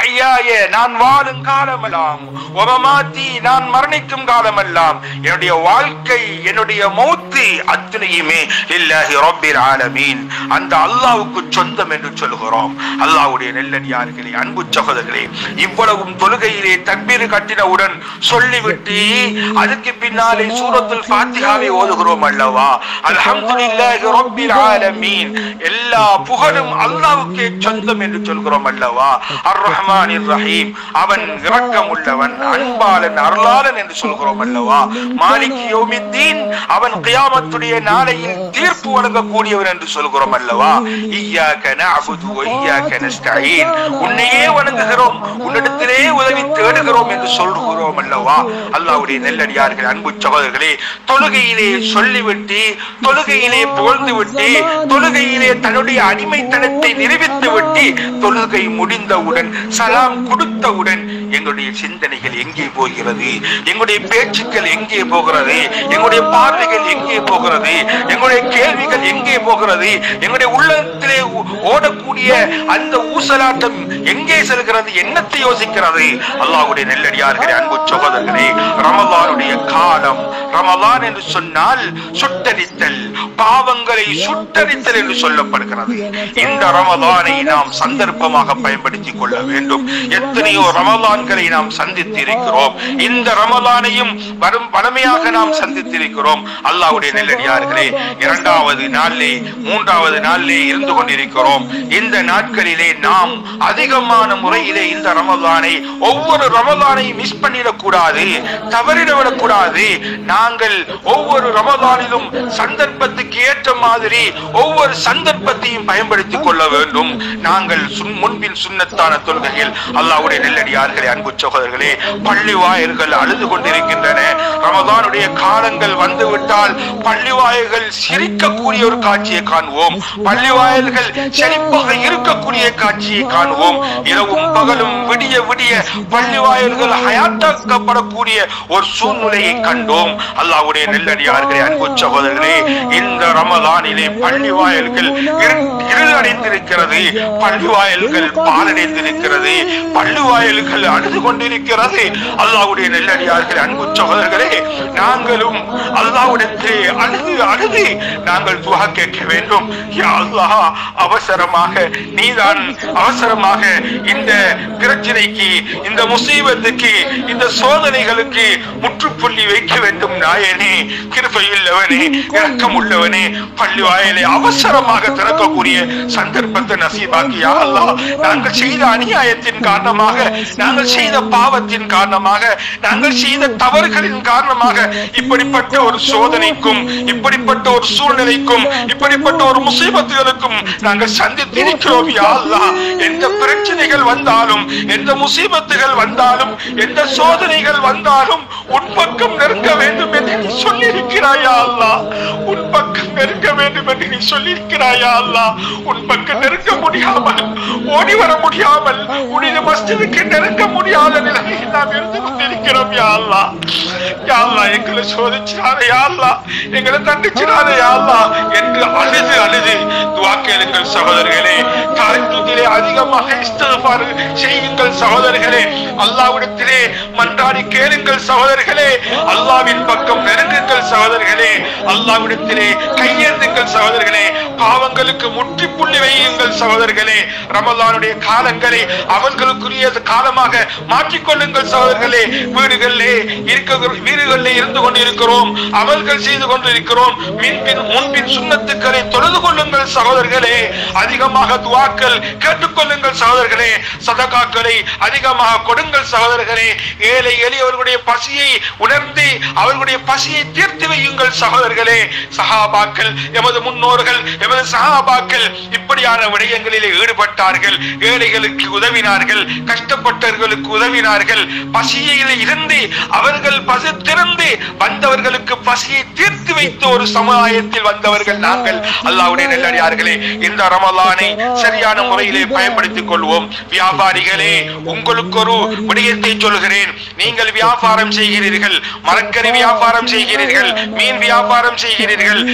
மஹ்யாய நான் வாழும் காலமெல்லாம் ஒமமாத்தி நான் மரணிக்கும் காலமெல்லாம் என்னுடைய வாழ்க்கை என்னுடைய மௌத்து அத்தனையுமே லில்லாஹி ரப்பில் ஆலமீன் அந்த அல்லாஹ்வுக்கு சொந்தம் என்று சொல்கிறோம் அல்லாஹ்வுடைய நெல்லடியார்களே அன்பு சகோதரர்களே இவ்வளவும் தொழுகையிலே தக்பீர் கட்டினவுடன் சொல்லிவிட்டு அதுக்கு பின்னாலே சூரத்துல் ஃபாத்திஹாவை ஓதுகிறோம் அல்லவா அல்ஹம்துலில்லாஹி ரப்பில் ஆலமீன் எல்லா புகழும் அல்லாஹ்வுக்கே சொந்தம் என்று சொல்கிறோம் அல்லவா அர் ரஹ்மானிர் ரஹீம் அவன் இரக்கம் உள்ளவன் அன்பாளன் அருளாளன் என்று சொல்கிறோம் அல்லவா மாலிக் யௌமித்தீன் அவன் கியாமத்துடைய நாளையில் தீர்ப்பு வழங்கக்கூடியவன் என்று சொல்கிறோம் அல்லவா இய்யாக நஅபுது வ இய்யாக நஸ்தஈன் உன்னையே வணங்குகிறோம் உன்னிடத்திலே உதவி தேடுகிறோம் என்று சொல்கிறோம் அல்லவா அல்லாஹ்வுடைய நெல்லடியார்கள் அன்பு சகோதரர்களே தொழுகையிலே சொல்லிவிட்டு தொழுகையிலே புகழ்ந்து விட்டு தொழுகையிலே தன்னுடைய அடிமைத்தனத்தை நிரூபித்து விட்டு தொழுகை முடிந்தவுடன் சலாம் கொடுத்தவுடன் எங்களுடைய சிந்தனைகள் எங்கே போகிறது எங்களுடைய பேச்சுக்கள் எங்கே போகிறது எங்களுடைய பார்வைகள் எங்கே போகிறது எங்களுடைய கேள்விகள் எங்கே போகிறது எங்களுடைய உள்ளத்திலே ஓ- ஓடக்கூடிய அந்த ஊசலாட்டம் எங்கே செல்கிறது என்னத்தை யோசிக்கிறது அல்லாஹ்வுடைய நெல்லடியார்களே அன்பு சகோதரர்களே ரமலானுடைய காலம் ரமலான் என்று சொன்னால் சுட்டரித்தல் பாவங்களை சுட்டரித்தல் என்று சொல்லப்படுகிறது இந்த ரமலானை நாம் சந்தர்ப்பமாக பயன்படுத்திக் கொள்ள வேண்டும் எத்தனையோ ரமலான்களை நாம் சந்தித்திருக்கிறோம் இந்த ரமலானையும் வரும் வளமையாக நாம் சந்தித்திருக்கிறோம் அல்லாஹ்வுடைய நெல்லடியார்களே இரண்டாவது நாளிலே மூன்றாவது நாளிலே இருந்து கொண்டிருக்கிறோம் இந்த நாட்களிலே நாம் அதிகமான முறையிலே இந்த ரமலானை ஒவ்வொரு ரமலானையும் மிஸ் பண்ணிடக் கூடாது தவறிடவிடக் கூடாது நாங்கள் ஒவ்வொரு ரமலானிலும் சந்தர்ப்பத்துக்கு ஏற்ற மாதிரி ஒவ்வொரு சந்தர்ப்பத்தையும் பயன்படுத்திக் கொள்ள வேண்டும் நாங்கள் சுன்- முன்பின் சுன்னத்தான தொழுகையில் அல்லாஹ்வுடைய நெல்லடியார்களே அன்பு சகோதரர்களே பள்ளி வாயில்கள் அழுது கொண்டிருக்கின்றன ரமதானுடைய காலங்கள் வந்துவிட்டால் பள்ளி வாயில்கள் சிரிக்கக்கூடிய ஒரு காட்சியை காணுவோம் பள்ளி வாயில்கள் செழிப்பாக இருக்கக்கூடிய காட்சியை காணுவோம் இரவும் பகலும் விடிய விடிய பள்ளி வாயில்கள் ஹயாத்தாக்கப்படக்கூடிய ஒரு சூழ்நிலையை கண்டோம் அல்லாஹ்வுடைய நெல்லடியார்களே அன்பு சகோதரர்களே இந்த ரமலானிலே பள்ளி வாயில்கள் இரு- இருளடைந்திருக்கிறது பள்ளி வாயில்கள் பாலடைந்திருக்கிறது பள்ளி வாயில்கள் அழுது கொண்டிருக்கிறது அல்லாஹ்வுடைய நெல்லடியார்களே அன்பு சகோதரர்களே நாங்களும் அல்லாஹ்விடத்திலே அழுது அழுது நாங்கள் துவா கேட்க வேண்டும் யா அல்லாஹ் அவசரமாக நீதான் அவசரமாக இந்த பிரச்சனைக்கு இந்த முசீபத்துக்கு இந்த சோதனைகளுக்கு முற்றுப்புள்ளி வைக்க வேண்டும் நாயனே கிருபையுள்ளவனே இரக்கம் உள்ளவனே பள்ளி வாயிலை அவசரமாக திறக்கக்கூடிய சந்தர்ப்பத்தை நசீபாக்கி யா அல்லாஹ் நாங்கள் செய்த அநியாயத்தின் காரணமாக நாங்கள் செய்த பாவத்தின் காரணமாக நாங்கள் செய்த தவறுகளின் காரணமாக இப்படிப்பட்ட ஒரு சோதனைக்கும் இப்படிப்பட்ட ஒரு சூழ்நிலைக்கும் இப்படிப்பட்ட ஒரு முசீபத்துகளுக்கும் நாங்கள் சந்தித்திருக்கிறோம் யா அல்லாஹ் எந்த பிரச்சனைகள் வந்தாலும் எந்த முசீபத்துகள் வந்தாலும் எந்த சோதனைகள் வந்தாலும் உன் பக்கம் நெருங்க வேண்டும் என்று நீ சொல்லியிருக்கிறாயா அல்லாஹ் உன் பக்கம் நெருங்க வேண்டும் என்று நீ சொல்லியிருக்கிறாயா அல்லாஹ் உன் பக்கம் நெருங்க முடியாமல் ஓடி வர முடியாமல் உனது மஸ்ஜிதுக்கு நெருங்க முடியாத நிலையில் நாம் இருந்து கொண்டிருக்கிறோம் யா அல்லாஹ் யா அல்லாஹ் எங்களை சோதிச்சிடாதே யா அல்லாஹ் எங்களை தண்டிச்சிடாதே யா அல்லாஹ் என்று அழுது அழுது துவா கேளுங்கள் சகோதரர்களே தாழ்த்துதிலே அதிகமாக இஸ்திக்ஃபார் செய்யுங்கள் சகோதரர்களே அல்லாஹ்விடத்திலே மன்றாடி கேளுங்கள் சகோதரர்களே அல்லாஹ்வின் பக்கம் நெருங்குங்கள் சகோதரர்களே அல்லாஹ்விடத்திலே கையேந்துங்கள் சகோதரர்களே பாவங்களுக்கு முற்றுப்புள்ளி வையுங்கள் சகோதரர்களே ரமலானுடைய காலங்களை அவர்களுக்குரிய காலமாக மாற்றிக்கொள்ளுங்கள் சகோதரர்களே வீடுகளிலே இருக்க வீடுகளிலே இருந்து கொண்டிருக்கிறோம் அமல்கள் செய்து கொண்டிருக்கிறோம் மின்பின் முன்பின் சுண்ணத்துக்களை தொழுது கொள்ளுங்கள் சகோதரர்களே அதிகமாக துவாக்கள் கேட்டுக்கொள்ளுங்கள் சகோதரர்களே சதகாக்களை அதிகமாக கொடுங்கள் சகோதரர்களே ஏழை எளியவர்களுடைய பசியை உணர்ந்து அவர்களுடைய பசியை தீர்த்து வையுங்கள் சகோதரர்களே சஹாபாக்கள் எமது முன்னோர்கள் எமது சஹாபாக்கள் இப்படியான விடயங்களிலே ஈடுபட்டார்கள் ஏழைகளுக்கு உதவினார்கள் கஷ்டப்பட்டவர்களுக்கு உதவினார்கள் பசியில் இருந்து அவர்கள் பசி திறந்து வந்தவர்களுக்கு பசியை தீர்த்து வைத்த ஒரு சமுதாயத்தில் வந்தவர்கள் நாங்கள் அல்லாஹ்வுடைய நல்லடியார்களே இந்த ரமலானை சரியான முறையிலே பயன்படுத்திக் கொள்வோம் வியாபாரிகளே உங்களுக்கு ஒரு விடயத்தை சொல்கிறேன் நீங்கள் வியாபாரம் செய்கிறீர்கள் மரக்கறி வியாபாரம் செய்கிறீர்கள் மீன் வியாபாரம் செய்கிறீர்கள்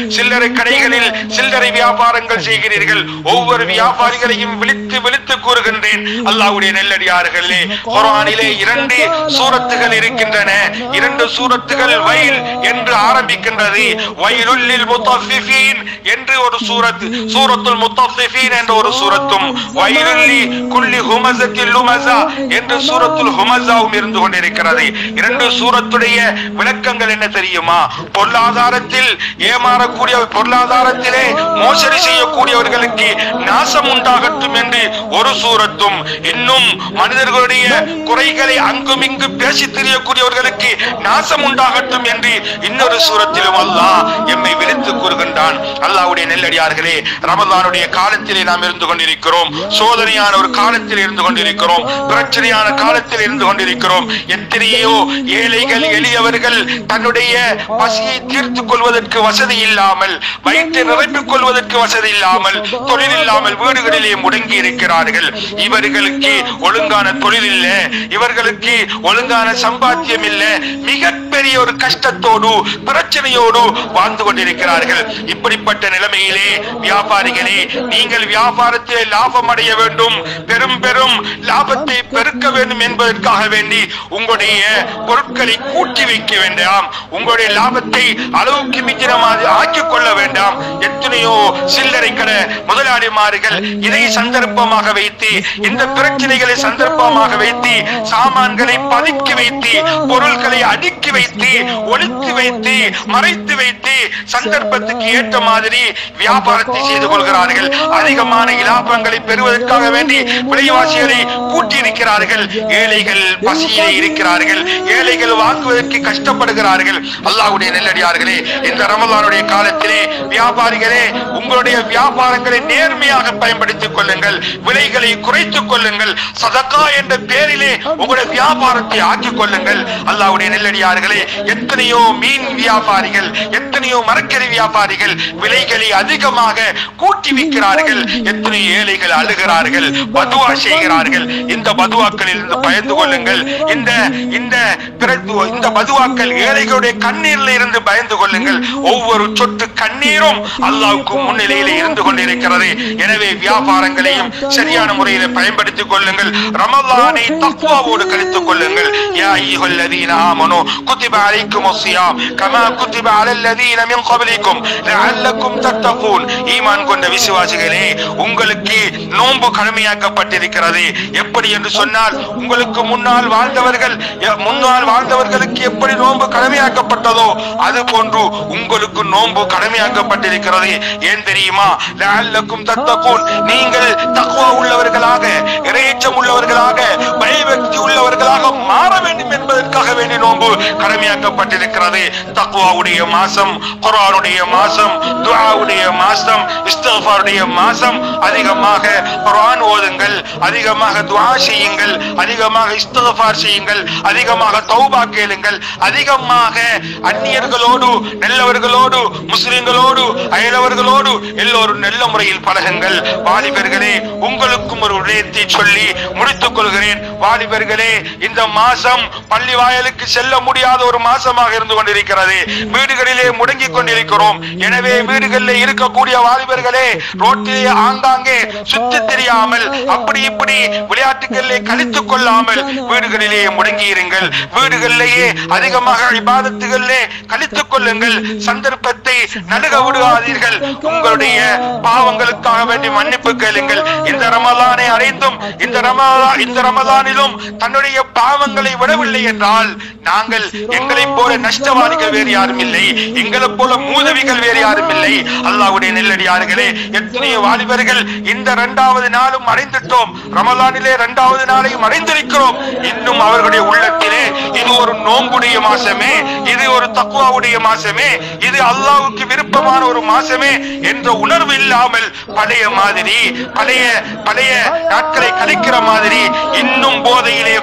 சில்லறை கடைகளில் சில்லறை வியாபாரங்கள் செய்கிறீர்கள் ஒவ்வொரு வியாபாரிகளையும் விழித்து விழித்து கூறுகின்றேன் அல்லாஹ்வுடைய நெல்லடியார்களே குர்ஆனிலே இரண்டு சூரத்துகள் இருக்கின்றன இரண்டு சூரத்துகள் வயல் என்று ஆரம்பிக்கின்றது வயலுல்லில் முத்தஃபிஃபீன் என்று ஒரு சூரத் சூரத்துல் முத்தஃபிஃபீன் என்ற ஒரு சூரத்தும் வயலுல்லி குல்லி ஹுமஸத்தில் லுமஸா என்று சூரத்துல் ஹுமஸாவும் இருந்து கொண்டிருக்கிறது இரண்டு சூரத்துடைய விளக்கங்கள் என்ன தெரியுமா பொருளாதாரத்தில் ஏமாறக்கூடிய பொருளாதாரத்திலே மோசடி செய்யக்கூடியவர்களுக்கு நாசம் உண்டாகட்டும் என்று ஒரு சூரத்தும் இன்னும் மனிதர்களுடைய குறைகளை அங்கும் இங்கு பேசி தெரியக்கூடியவர்களுக்கு நாசம் உண்டாகட்டும் என்று இன்னொரு சூரத்திலும் அல்லாஹ் எம்மை விழித்து கூறுகின்றான் அல்லாஹ்வுடைய நெல்லடியார்களே ரமலானுடைய காலத்திலே நாம் இருந்து கொண்டிருக்கிறோம் சோதனையான ஒரு காலத்தில் இருந்து கொண்டிருக்கிறோம் பிரச்சனையான காலத்தில் இருந்து கொண்டிருக்கிறோம் எத்தனையோ ஏழைகள் எளியவர்கள் தன்னுடைய பசியை தீர்த்துக் கொள்வதற்கு வசதி இல்லாமல் வயிற்றை நிரப்பிக் கொள்வதற்கு வசதி இல்லாமல் தொழில் இல்லாமல் வீடுகளிலே முடங்கி இருக்கிறார்கள் இவர்களுக்கு ஒழுங்கான தொழில் இல்ல இவர்களுக்கு ஒழுங்கான சம்பாத்தியம் இல்ல மிகப்பெரிய ஒரு கஷ்டத்தோடு பிரச்சனையோடு வாழ்ந்து கொண்டிருக்கிறார்கள் இப்படிப்பட்ட நிலைமையிலே வியாபாரிகளே நீங்கள் வியாபாரத்திலே லாபம் அடைய வேண்டும் பெரும் பெரும் லாபத்தை பெருக்க வேண்டும் என்பதற்காக வேண்டி உங்களுடைய பொருட்களை கூட்டி வைக்க வேண்டாம் உங்களுடைய லாபத்தை அளவுக்கு மிஞ்சின மாதிரி ஆக்கிக் கொள்ள வேண்டாம் எத்தனையோ சில்லறை கடை முதலாளிமார்கள் இதை சந்தர்ப்பமாக வைத்து இந்த பிரச்சனைகளை சந்தர்ப்பமாக வைத்து சாமான்களை பதுக்கி வைத்து பொருட்களை அடுக்கி வைத்து ஒளித்து வைத்து மறைத்து வைத்து சந்தர்ப்பத்துக்கு ஏற்ற மாதிரி வியாபாரத்தை செய்து கொள்கிறார்கள் அதிகமான இலாபங்களை பெறுவதற்காக வேண்டி விலைவாசிகளை கூட்டி இருக்கிறார்கள் ஏழைகள் பசியிலே இருக்கிறார்கள் ஏழைகள் வாங்குவதற்கு கஷ்டப்படுகிறார்கள் அல்லாஹ்வுடைய நெல்லடியார்களே இந்த ரமலானுடைய காலத்திலே வியாபாரிகளே உங்களுடைய வியாபாரங்களை நேர்மையாக பயன்படுத்திக் கொள்ளுங்கள் விலைகளை குறைத்துக் கொள்ளுங்கள் சதக்கா என்ற பேரிலே உங்களுடைய வியாபாரத்தை ஆக்கிக் கொள்ளுங்கள் அல்லாஹ்வுடைய நெல்லடியார்களே எத்தனையோ மீன் வியாபாரிகள் எத்தனையோ மரக்கறி வியாபாரிகள் விலைகளை அதிகமாக கூட்டி விற்கிறார்கள் எத்தனை ஏழைகள் அழுகிறார்கள் பதுவா செய்கிறார்கள் இந்த பதுவாக்களில் இருந்து பயந்து கொள்ளுங்கள் இந்த இந்த பிறகு இந்த பதுவாக்கள் ஏழைகளுடைய கண்ணீரில் இருந்து பயந்து கொள்ளுங்கள் ஒவ்வொரு சொட்டு கண்ணீரும் அல்லாஹ்வுக்கு முன்னிலையிலே இருந்து கொண்டிருக்கிறது எனவே வியாபாரங்களையும் சரியான முறையில் பயன்படுத்திக் கொள்ளுங்கள் ரமலானை தக்வாவோடு கழித்துக் கொள்ளுங்கள் யா அய்யுஹல்லதீன ஆமனு குத்திப அலைக்குமுஸ் ஸியாம் கமா குத்திப அலல்லதீன மின் கப்லிக்கும் லஅல்லக்கும் தத்தகூன் ஈமான் கொண்ட விசுவாசிகளே உங்களுக்கு நோன்பு கடமையாக்கப்பட்டிருக்கிறது எப்படி என்று சொன்னால் உங்களுக்கு முன்னால் வாழ்ந்தவர்கள் எ- முன்னால் வாழ்ந்தவர்களுக்கு எப்படி நோன்பு கடமையாக்கப்பட்டதோ அது போன்று உங்களுக்கு நோன்பு கடமையாக்கப்பட்டிருக்கிறது ஏன் தெரியுமா லஅல்லக்கும் தத்தகூன் நீங்கள் தக்வா உள்ளவர்களாக இறையச்சம் உள்ளவர்களாக பயபக்தி உள்ளவர்களாக மாற வேண்டும் என்பதற்காக வேண்டி நோன்பு கடமையாக்கப்பட்டிருக்கிறது தக்வாவுடைய மாசம் குர்ஆனுடைய மாசம் துஆவுடைய மாசம் இஸ்திக்ஃபாருடைய மாசம் அதிகமாக குர்ஆன் ஓதுங்கள் அதிகமாக துஆ செய்யுங்கள் அதிகமாக இஸ்திக்ஃபார் செய்யுங்கள் அதிகமாக தௌபா கேளுங்கள் அதிகமாக அந்நியர்களோடு நல்லவர்களோடு முஸ்லிம்களோடு அயலவர்களோடு எல்லோரும் நல்ல முறையில் பழகுங்கள் வாலிபர்களே உங்களுக்கும் ஒரு விடயத்தை சொல்லி முடித்துக் கொள்கிறேன் வாலிபர்களே இந்த மாசம் பள்ளி வாயலுக்கு செல்ல முடியாத ஒரு மாசமாக இருந்து கொண்டிருக்கிறது வீடுகளிலே முடங்கிக் கொண்டிருக்கிறோம் எனவே வீடுகளில் இருக்கக்கூடிய வாலிபர்களே ரோட்டிலே ஆங்காங்கே சுற்றி தெரியாமல் அப்படி இப்படி விளையாட்டுகளிலே கழித்துக் கொள்ளாமல் வீடுகளிலே முடங்கி இருங்கள் வீடுகளிலேயே அதிகமாக இபாதத்துகளிலே கழித்துக் கொள்ளுங்கள் சந்தர்ப்பத்தை நடுக விடுவாதீர்கள் உங்களுடைய பாவங்களுக்காக வேண்டி மன்னிப்பு கேளுங்கள் இந்த ரமலானை அடைந்தும் இந்த ரமலா இந்த ரமலானிலும் தன்னுடைய பாவங்களை விடவில்லை என்றால் நாங்கள் எங்களைப் போல நஷ்டவாதிகள் வேறு யாரும் இல்லை எங்களைப் போல மூதவிகள் வேறு யாரும் இல்லை அல்லாஹ்வுடைய நெல்லடியார்களே எத்தனையோ வாலிபர்கள் இந்த இரண்டாவது நாளும் அடைந்துட்டோம் ரமலானிலே இரண்டாவது நாளையும் அடைந்திருக்கிறோம் இன்னும் அவர்களுடைய உள்ளத்திலே இது ஒரு நோன்புடைய மாசமே இது ஒரு தக்குவாவுடைய மாசமே இது அல்லாஹ்வுக்கு விருப்பமான ஒரு மாசமே என்ற உணர்வு இல்லாமல் பழைய மாதிரி பழைய பழைய நாட்களை கழிக்கிற மாதிரி இன்னும் போதையிலே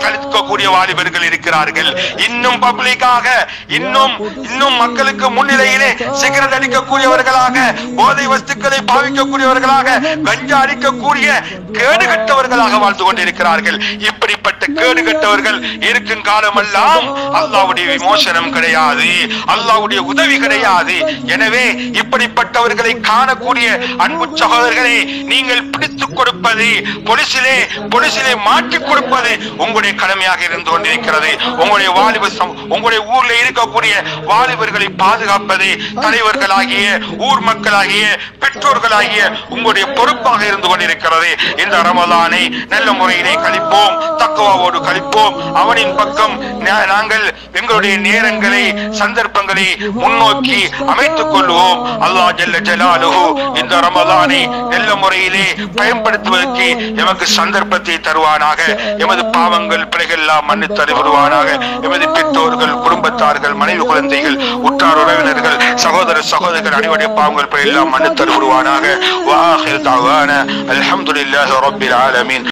கழிக்கக்கூடிய வாலிபர்கள் இருக்கிறார்கள் இன்னும் பப்ளிக்காக இன்னும் இன்னும் மக்களுக்கு முன்னிலையிலே சிகரெட் அடிக்கக்கூடியவர்களாக போதை வஸ்துக்களை பாவிக்கக்கூடியவர்களாக கஞ்சா அடிக்கக்கூடிய கேடு கட்டவர்களாக வாழ்ந்து கொண்டிருக்கிறார்கள் இப்படிப்பட்ட கேடு கட்டவர்கள் இருக்கும் காலமெல்லாம் அல்லாவுடைய விமோசனம் கிடையாது அல்லாவுடைய உதவி கிடையாது எனவே இப்படிப்பட்டவர்களை காணக்கூடிய அன்பு சகோதரர்களே நீங்கள் பிடித்துக் கொடுப்பது பொலிசிலே பொலிசிலே மாற்றிக் கொடுப்பது உங்களுடைய கடமையாக இருந்து கொண்டிருக்கிறது உங்களுடைய வாலிப சம- உங்களுடைய ஊர்ல இருக்கக்கூடிய வாலிபர்களை பாதுகாப்பது தலைவர்களாகிய ஊர் மக்களாகிய பெற்றோர்களாகிய உங்களுடைய பொறுப்பாக இருந்து கொண்டிருக்கிறது இந்த ரமலானை நல்ல முறையிலே கழிப்போம் தக்குவாவோடு கழிப்போம் அவனின் பக்கம் நா- நாங்கள் எங்களுடைய நேரங்களை சந்தர்ப்பங்களை முன்னோக்கி அமைத்துக் கொள்வோம் அல்லாஹ் ஜல்ல ஜலாலுஹு இந்த ரமலானை நல்ல முறையிலே பயன்படுத்துவதற்கு எமக்கு சந்தர்ப்பத்தை தருவானாக எமது பாவங்கள் பிழைகள் எல்லாம் மன்னித்து தருவானாக எமது பெற்றோர்கள் குடும்பத்தார்கள் மனைவி குழந்தைகள் உற்றார் உறவினர்கள் சகோதர சகோதரர்கள் அனைவருடைய பாவங்கள் பிழை எல்லாம் மன்னித்து தருவானாக வாஹிர் தாவான அல்ஹம்துலில்லாஹி ரப்பில் ஆலமீன்